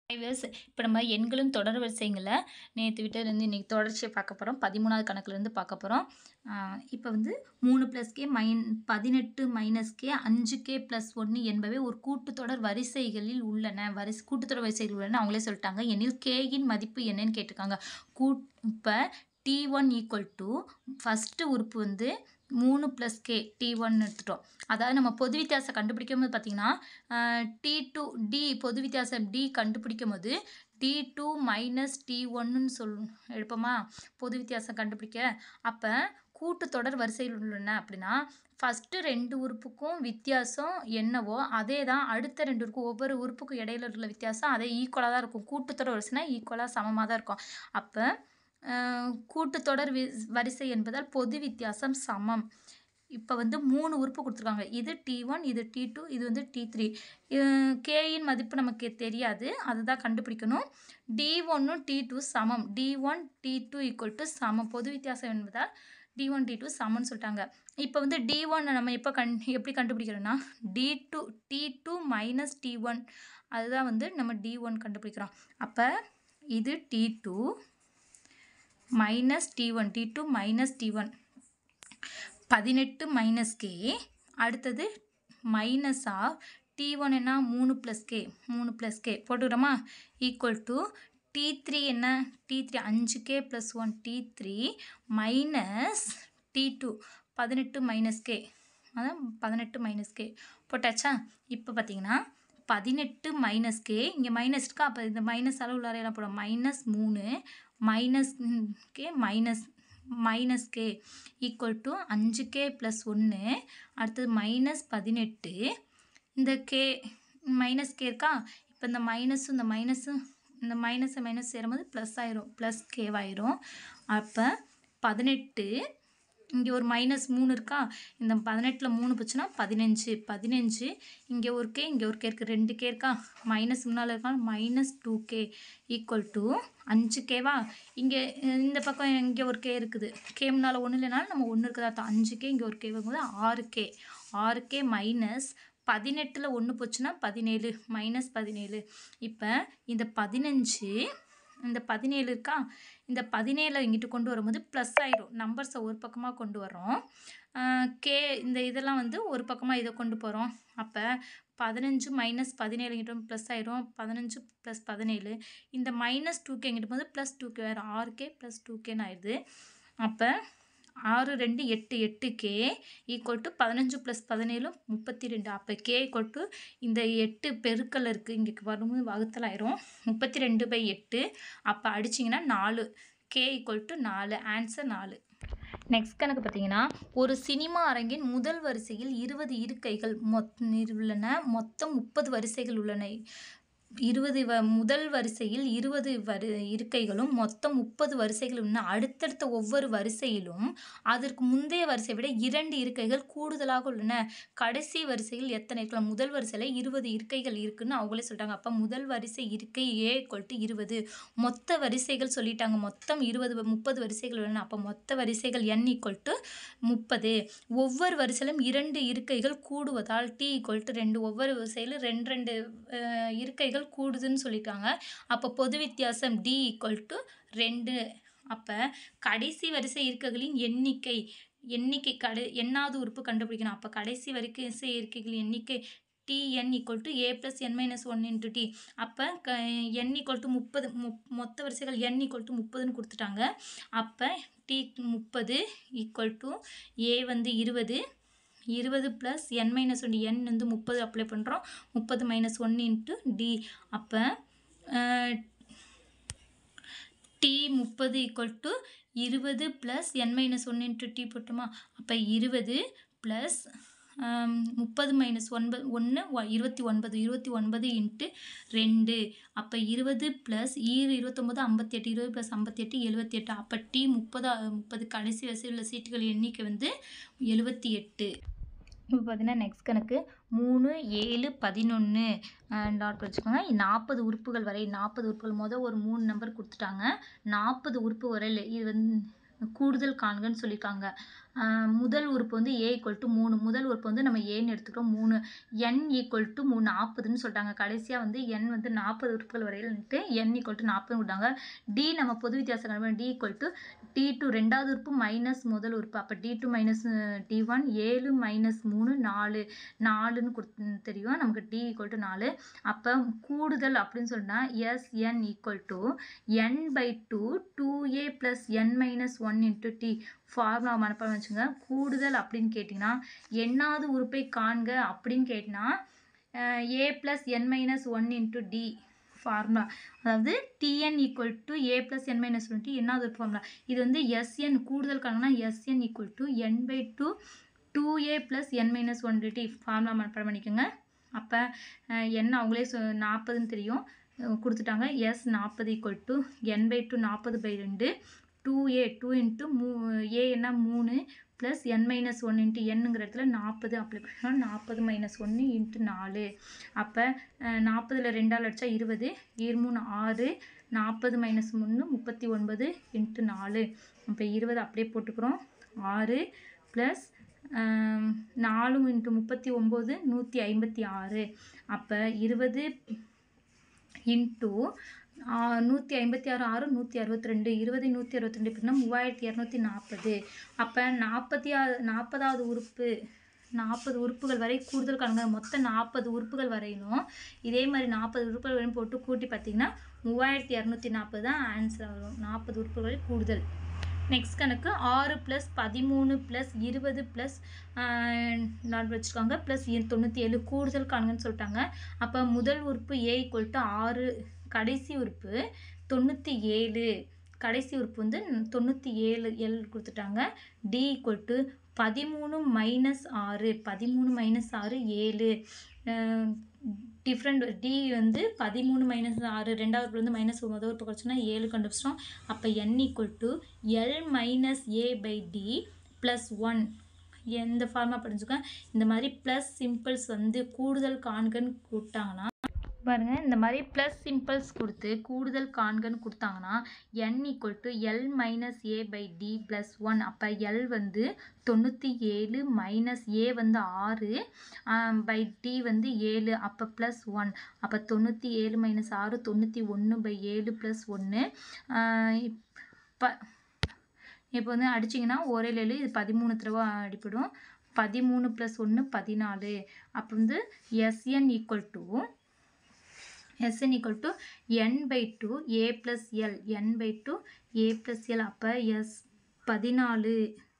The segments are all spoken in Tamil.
டிரைவர்ஸ் இப்போ நம்ம எண்களும் தொடர் வரிசைங்களை நேற்று விட்டதுலேருந்து இன்றைக்கி தொடர்ச்சியை பார்க்க போகிறோம் பதிமூணாவது கணக்குலேருந்து பார்க்க போகிறோம் இப்போ வந்து மூணு ப்ளஸ் கே மைன் பதினெட்டு மைனஸ் கே அஞ்சு கே ப்ளஸ் ஒன்று என்பவை ஒரு கூட்டுத்தொடர் வரிசைகளில் உள்ளன வரிசை கூட்டுத்தொடர் வரிசைகள் உள்ளன அவங்களே சொல்லிட்டாங்க எனில் கேயின் மதிப்பு என்னன்னு கேட்டிருக்காங்க கூட் இப்போ T one equal to first உறுப்பு வந்து மூணு ப்ளஸ் கே டி ஒன் எடுத்துட்டோம் அதாவது நம்ம பொது வித்தியாசம் கண்டுபிடிக்கும் போது பார்த்தீங்கன்னா டி டூ டி பொது வித்தியாசம் டி கண்டுபிடிக்கும் போது டி டூ மைனஸ் டி ஒன்னுன்னு சொல் எடுப்போமா பொது வித்தியாசம் கண்டுபிடிக்க அப்போ கூட்டுத்தொடர் வரிசையில் உள்ளன அப்படின்னா ஃபஸ்ட்டு ரெண்டு உறுப்புக்கும் வித்தியாசம் என்னவோ அதே தான் அடுத்த ரெண்டு உறுப்பு ஒவ்வொரு உறுப்புக்கும் இடையில உள்ள வித்தியாசம் அதே ஈக்குவலாக தான் இருக்கும் கூட்டுத்தொடர் வரிசைனா ஈக்குவலாக சமமாக தான் இருக்கும் அப்போ கூட்டுத்தொடர் வி வரிசை என்பதால் பொது வித்தியாசம் சமம் இப்போ வந்து மூணு உறுப்பு கொடுத்துருக்காங்க இது டி ஒன் இது டி டூ இது வந்து டி த்ரீ கேயின் மதிப்பு நமக்கு தெரியாது அதுதான் கண்டுபிடிக்கணும் டி ஒன்னும் டி டூ சமம் T one D two equal to சமம் பொது வித்தியாசம் என்பதால் டி ஒன் டி டூ சமம்னு சொல்லிட்டாங்க இப்போ வந்து டி ஒன் நம்ம எப்போ கண் எப்படி கண்டுபிடிக்கிறோன்னா t two t two minus t one அதுதான் வந்து நம்ம டி ஒன் கண்டுபிடிக்கிறோம் அப்போ இது D two minus t one D two minus t one பதினெட்டு மைனஸ் கே அடுத்தது மைனஸ் ஆஃப் டி ஒன் என்ன மூணு ப்ளஸ் கே மூணு ப்ளஸ் கே போட்டுக்கிறோமா ஈக்குவல் டு டி த்ரீ என்ன டி த்ரீ அஞ்சு K plus one t three minus t two பதினெட்டு மைனஸ் கே அதான் பதினெட்டு மைனஸ் கே போட்டாச்சா இப்போ பார்த்தீங்கன்னா பதினெட்டு மைனஸ் கே இங்கே மைனஸ் இருக்கா அப்போ இந்த மைனஸ் அளவு உள்ளாரையெல்லாம் போடும் மைனஸ் மூணு minus k minus minus k equal to அஞ்சு கே ப்ளஸ் ஒன்று அடுத்தது மைனஸ் பதினெட்டு இந்த கே மைனஸ் கே இருக்கா இப்போ இந்த மைனஸும் இந்த மைனஸும் இந்த மைனஸை மைனஸ் சேரும்போது ப்ளஸ் ஆயிரும் ப்ளஸ் கேவாயிரும் அப்போ பதினெட்டு இங்கே ஒரு மைனஸ் மூணு இருக்கா இந்த பதினெட்டில் மூணு போச்சுன்னா பதினஞ்சு பதினஞ்சு இங்கே ஒரு கே இங்கே ஒரு கே இருக்குது ரெண்டு கே இருக்கா மைனஸ் முன்னால் இருக்கா minus two k equal to அஞ்சு கேவா இங்கே இந்த பக்கம் இங்கே ஒரு கே இருக்குது கே முன்னால் ஒன்று இல்லைனாலும் நம்ம ஒன்று இருக்குதா அர்த்தம் அஞ்சு கே இங்கே ஒரு கே வரும்போது ஆறு கே ஆறு கே மைனஸ் பதினெட்டில் ஒன்று போச்சுன்னா பதினேழு மைனஸ் பதினேழு இப்போ இந்த பதினஞ்சு இந்த பதினேழு இருக்கா இந்த பதினேழை இங்கிட்டு கொண்டு வரும்போது ப்ளஸ் ஆயிரும் நம்பர்ஸை ஒரு பக்கமாக கொண்டு வரோம் கே இந்த இதெல்லாம் வந்து ஒரு பக்கமாக இதை கொண்டு போகிறோம் அப்போ பதினஞ்சு மைனஸ் பதினேழு இங்கிட்ட ப்ளஸ் ஆயிரும் பதினஞ்சு ப்ளஸ் பதினேழு இந்த மைனஸ் டூ கே இங்கிட்ட போது ப்ளஸ் டூ கே வேறு ஆறு கே ப்ளஸ் டூ கேன்னு ஆயிடுது அப்போ ஆறு ரெண்டு எட்டு எட்டு கே ஈக்குவல் டு பதினஞ்சு ப்ளஸ் பதினேழு முப்பத்தி ரெண்டு அப்போ கே ஈக்குவல் டு இந்த எட்டு பெருக்கல் இருக்குது இங்கே வரும்போது வகுத்தல் ஆயிரும் முப்பத்தி ரெண்டு பை எட்டு அப்போ அடிச்சிங்கன்னா நாலு கே ஈக்குவல் டு நாலு ஆன்சர் நாலு நெக்ஸ்ட் கணக்கு பார்த்தீங்கன்னா ஒரு சினிமா அரங்கின் முதல் வரிசையில் இருபது இருக்கைகள் மொத் உள்ளன மொத்தம் முப்பது வரிசைகள் உள்ளன இருபது வ முதல் வரிசையில் இருபது வரு இருக்கைகளும் மொத்தம் முப்பது வரிசைகள் உள்ளன அடுத்தடுத்த ஒவ்வொரு வரிசையிலும் அதற்கு முந்தைய வரிசையை விட இரண்டு இருக்கைகள் கூடுதலாக உள்ளன கடைசி வரிசையில் எத்தனை இருக்கலாம் முதல் வரிசையில் இருபது இருக்கைகள் இருக்குன்னு அவங்களே சொல்லிட்டாங்க அப்போ முதல் வரிசை இருக்கை ஏ கொல்ட்டு இருபது மொத்த வரிசைகள் சொல்லிட்டாங்க மொத்தம் இருபது முப்பது வரிசைகள் உள்ளன அப்போ மொத்த வரிசைகள் என் ஈக்குவல் டு முப்பது ஒவ்வொரு வரிசையிலும் இரண்டு இருக்கைகள் கூடுவதால் டி ஈக்குவல் டு ரெண்டு ஒவ்வொரு வரிசையிலும் ரெண்டு ரெண்டு இருக்கைகள் கூடுதுன்னு சொல்லிட்டாங்க அப்போ பொது வித்தியாசம் டி ஈக்குவல் டு ரெண்டு அப்போ கடைசி வரிசை இருக்கைகளின் எண்ணிக்கை எண்ணிக்கை கடை எண்ணாவது உறுப்பு கண்டுபிடிக்கணும் அப்போ கடைசி வரிசை இருக்கைகளின் எண்ணிக்கை t n equal to a plus n minus one into d அப்போ க என் ஈக்குவல் டு முப்பது முப் மொத்த வரிசைகள் என் ஈக்குவல் டு முப்பதுன்னு கொடுத்துட்டாங்க அப்போ டி முப்பது ஈக்குவல் டு ஏ வந்து இருபது இருபது ப்ளஸ் என் மைனஸ் ஒன்று என் வந்து முப்பது அப்ளை பண்ணுறோம் முப்பது மைனஸ் ஒன் இன்ட்டு டி அப்போ டி முப்பது ஈக்குவல் டு இருபது plus n minus one into d போட்டோமா அப்போ இருபது ப்ளஸ் முப்பது மைனஸ் ஒன்பது ஒன்று இருபத்தி ஒன்பது இருபத்தி ஒன்பது இன்ட்டு ரெண்டு அப்போ இருபது ப்ளஸ் ஈரு இருபத்தொம்போது ஐம்பத்தி எட்டு இருபது ப்ளஸ் ஐம்பத்தி எட்டு எழுபத்தி எட்டு அப்போ டி முப்பது முப்பது கடைசி வரிசையில் உள்ள சீட்டுகள் எண்ணிக்கை வந்து எழுபத்தி எட்டு இப்போ பார்த்தீங்கன்னா நெக்ஸ்ட் கணக்கு மூணு ஏழு பதினொன்று டாட் வச்சுக்கோங்க நாற்பது உறுப்புகள் வரை நாற்பது உறுப்புகள் மொதல் ஒரு மூணு நம்பர் கொடுத்துட்டாங்க நாற்பது உறுப்பு வரையில் இது வந்து கூடுதல் காண்கன்னு சொல்லியிருக்காங்க ஆஹ் முதல் உறுப்பு வந்து ஏ ஈக்குவல் டு மூணு முதல் உறுப்பு வந்து நம்ம ஏன்னு எடுத்துக்கிறோம் மூணு என் ஈக்குவல் டு மூணு நாற்பதுன்னு சொல்லிட்டாங்க கடைசியாக வந்து என் வந்து நாற்பது உறுப்புகள் வரையில்ட்டு என் ஈக்குவல் டு நாற்பது விட்டாங்க டி நம்ம பொது வித்தியாசம் கண்டுபிடி d equal to t two ரெண்டாவது உறுப்பு மைனஸ் முதல் உறுப்பு அப்போ t two minus t one ஏழு மைனஸ் மூணு நாலு நாலுன்னு கொடுத்து தெரியும் நமக்கு டி ஈக்குவல் டு நாலு அப்போ கூடுதல் அப்படின்னு சொன்னால் s n equal to n by two two a plus n minus one into d formula மனப்பாடம் வச்சுங்க கூடுதல் அப்படின்னு கேட்டிங்கன்னா எண்ணாவது உறுப்பை காண்க அப்படின்னு கேட்டினா a plus n minus one into d formula அதாவது t n equal to a plus n minus one d என்னாவது ஒரு ஃபார்முலா இது வந்து எஸ்என் கூடுதல் காணுங்கன்னா s n equal to n by two two a plus n minus one d formula மனப்பாடம் பண்ணிக்கோங்க அப்போ என்ன அவங்களே சொ நாற்பதுன்னு தெரியும் அஹ் கொடுத்துட்டாங்க எஸ் நாற்பது equal to n by two நாற்பது பை ரெண்டு டூ ஏ டூ இன்ட்டு மூ ஏ என்ன மூணு plus n minus one into என்னங்கிற இடத்துல நாற்பது அப்ளை பண்ணால் நாற்பது மைனஸ் ஒன்று இன்ட்டு நாலு அப்போ நாற்பதில் ரெண்டால் அடித்தா இருபது இரு மூணு ஆறு நாற்பது மைனஸ் மூணு முப்பத்தி ஒன்பது இன்ட்டு நாலு அப்போ இருபது அப்படியே போட்டுக்கிறோம் ஆறு ப்ளஸ் நாலு இன்ட்டு முப்பத்தி ஒம்பது நூற்றி ஐம்பத்தி ஆறு அப்போ இருபது இன்ட்டு நூற்றி ஐம்பத்தி ஆறு ஆறு நூற்றி அறுபத்தி ரெண்டு இருபது நூற்றி அறுபத்தி ரெண்டு எப்படின்னா மூவாயிரத்தி இரநூத்தி நாற்பது அப்போ நாற்பத்தி ஆறு நாற்பதாவது உறுப்பு நாற்பது உறுப்புகள் வரை கூடுதல் காணுங்க மொத்தம் நாற்பது உறுப்புகள் வரையிலும் இதே மாதிரி நாற்பது உறுப்புகள் வரையும் போட்டு கூட்டி பார்த்தீங்கன்னா மூவாயிரத்தி இரநூத்தி நாற்பது தான் ஆன்சர் வரும் நாற்பது உறுப்புகள் கூடுதல் நெக்ஸ்ட் கணக்கு ஆறு ப்ளஸ் பதிமூணு ப்ளஸ் இருபது ப்ளஸ் நாட் வச்சுருக்காங்க ப்ளஸ் தொண்ணூற்றி ஏழு கூடுதல் காணுங்கன்னு சொல்லிட்டாங்க அப்போ முதல் உறுப்பு ஏ ஈக்குவல் டு ஆறு கடைசி உறுப்பு தொண்ணூற்றி ஏழு கடைசி உறுப்பு வந்து தொண்ணூற்றி ஏழு எல் கொடுத்துட்டாங்க டி ஈக்குவல் டு பதிமூணு மைனஸ் ஆறு பதிமூணு மைனஸ் ஆறு ஏழு டிஃப்ரெண்ட் டி வந்து பதிமூணு மைனஸ் ஆறு ரெண்டாவது உறுப்பு வந்து மைனஸ் முதல் உறுப்பு குறைச்சோன்னா ஏழு கண்டுபிடிச்சிட்டோம் அப்போ n equal to l minus a by d plus one எந்த ஃபார்மாக படிச்சுக்க இந்த மாதிரி ப்ளஸ் சிம்பிள்ஸ் வந்து கூடுதல் காண்கன்னு கொடுத்தாங்கன்னா பாருங்க இந்த மாதிரி ப்ளஸ் சிம்பிள்ஸ் கொடுத்து கூடுதல் காண்கன்னு கொடுத்தாங்கன்னா n equal to l minus a by d plus one அப்போ எல் வந்து தொண்ணூற்றி ஏழு மைனஸ் ஏ வந்து ஆறு பை டி வந்து ஏழு அப்போ ப்ளஸ் ஒன் அப்போ தொண்ணூற்றி ஏழு மைனஸ் ஆறு தொண்ணூற்றி ஒன்று பை ஏழு ப்ளஸ் ஒன்று இப்போ இப்போ வந்து அடிச்சிங்கன்னா ஒரே ஏழு இது பதிமூணு தடவை அடிப்படும் பதிமூணு ப்ளஸ் ஒன்று பதினாலு அப்போ வந்து s n equal to Sn equal to n by 2 a plus l n by 2 a plus l அப்போ s பதினாலு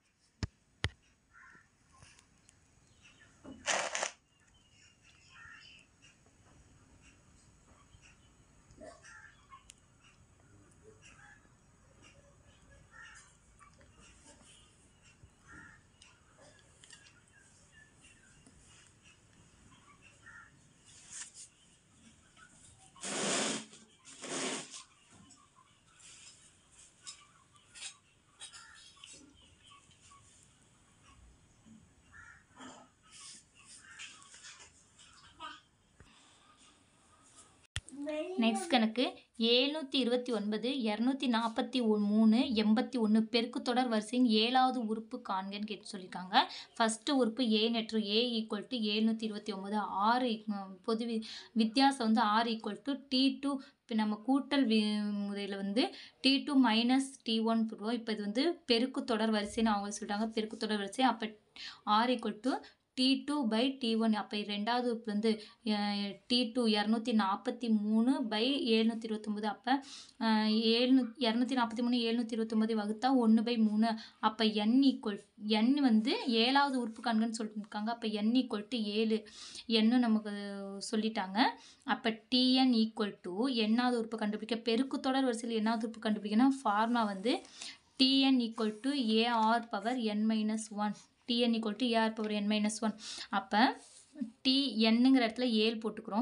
நெக்ஸ்ட் கணக்கு ஏழ்நூற்றி இருபத்தி ஒன்பது இரநூத்தி நாற்பத்தி ஒ மூணு எண்பத்தி ஒன்று பெருக்கு தொடர் வரிசையின் ஏழாவது உறுப்பு காண்கன்னு கேட்டு சொல்லியிருக்காங்க ஃபஸ்ட்டு உறுப்பு ஏ நெற்று ஏ ஈக்குவல் டு ஏழ்நூற்றி இருபத்தி ஒம்பது ஆறு ஈக்- பொது வி- வித்தியாசம் வந்து ஆறு ஈக்குவல் டு டி டூ இப்போ நம்ம கூட்டல் வி முறையில் வந்து t two minus t one போடுவோம் இப்போ இது வந்து பெருக்கு தொடர் வரிசைன்னு அவங்க சொல்லிட்டாங்க பெருக்கு தொடர் வரிசை அப்போ r equal to t two by t one அப்போ ரெண்டாவது உறுப்பு வந்து டி டூ இரநூத்தி நாற்பத்தி மூணு பை எழுநூற்றி இருபத்தொம்போது அப்போ ஏழ்நூ இரநூத்தி நாற்பத்தி மூணு எழுநூற்றி இருபத்தொம்போது வகுத்தா ஒன்று பை மூணு அப்போ என் ஈக்குவல் என் வந்து ஏழாவது உறுப்பு காண்கன்னு சொல்லியிருக்காங்க அப்போ என் ஈக்குவல் டு ஏழு என்னு நமக்கு சொல்லிட்டாங்க அப்போ டிஎன் ஈக்குவல் டு எண்ணாவது உறுப்பு கண்டுபிடிக்க பெருக்கு தொடர் வரிசையில் எண்ணாவது உறுப்பு கண்டுபிடிக்கணும் ஃபார்முலா வந்து t n equal to a r power n minus one t n equal to a r power n minus one அப்போ டி என்னங்கிற இடத்துல ஏழு போட்டுக்கிறோம்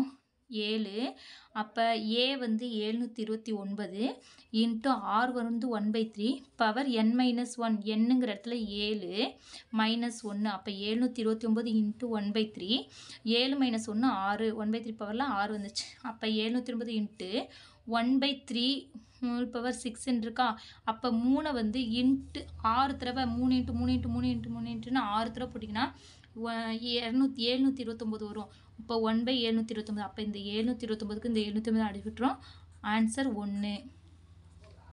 ஏழு அப்போ ஏ வந்து ஏழ்நூற்றி இருபத்தி ஒன்பது இன்ட்டு ஆர் வந்து one by three power n minus one என்னங்கிற இடத்துல ஏழு மைனஸ் ஒன்று அப்போ ஏழ்நூற்றி இருபத்தி ஒம்பது இன்ட்டு ஒன் பை த்ரீ ஏழு மைனஸ் ஒன்று ஆறு ஒன் பை த்ரீ பவரில் ஆறு வந்துச்சு அப்போ ஏழ்நூற்றி ஒன்பது into one by three whole power சிக்ஸ்ன்னு இருக்கா அப்போ மூணை வந்து இன்ட்டு ஆறு தடவை மூணு இன்ட்டு மூணு இன்ட்டு மூணு இன்ட்டு மூணு இன்ட்டுன்னு ஆறு தடவை போட்டிங்கன்னா இரநூத்தி எழுநூற்றி இருபத்தொம்போது வரும் இப்போ ஒன் பை எழுநூற்றி இருபத்தொம்போது அப்போ இந்த எழுநூற்றி இருபத்தொம்போதுக்கு இந்த எழுநூற்றி ஒன்பது அடிவிட்டுரும் ஆன்சர் ஒன்று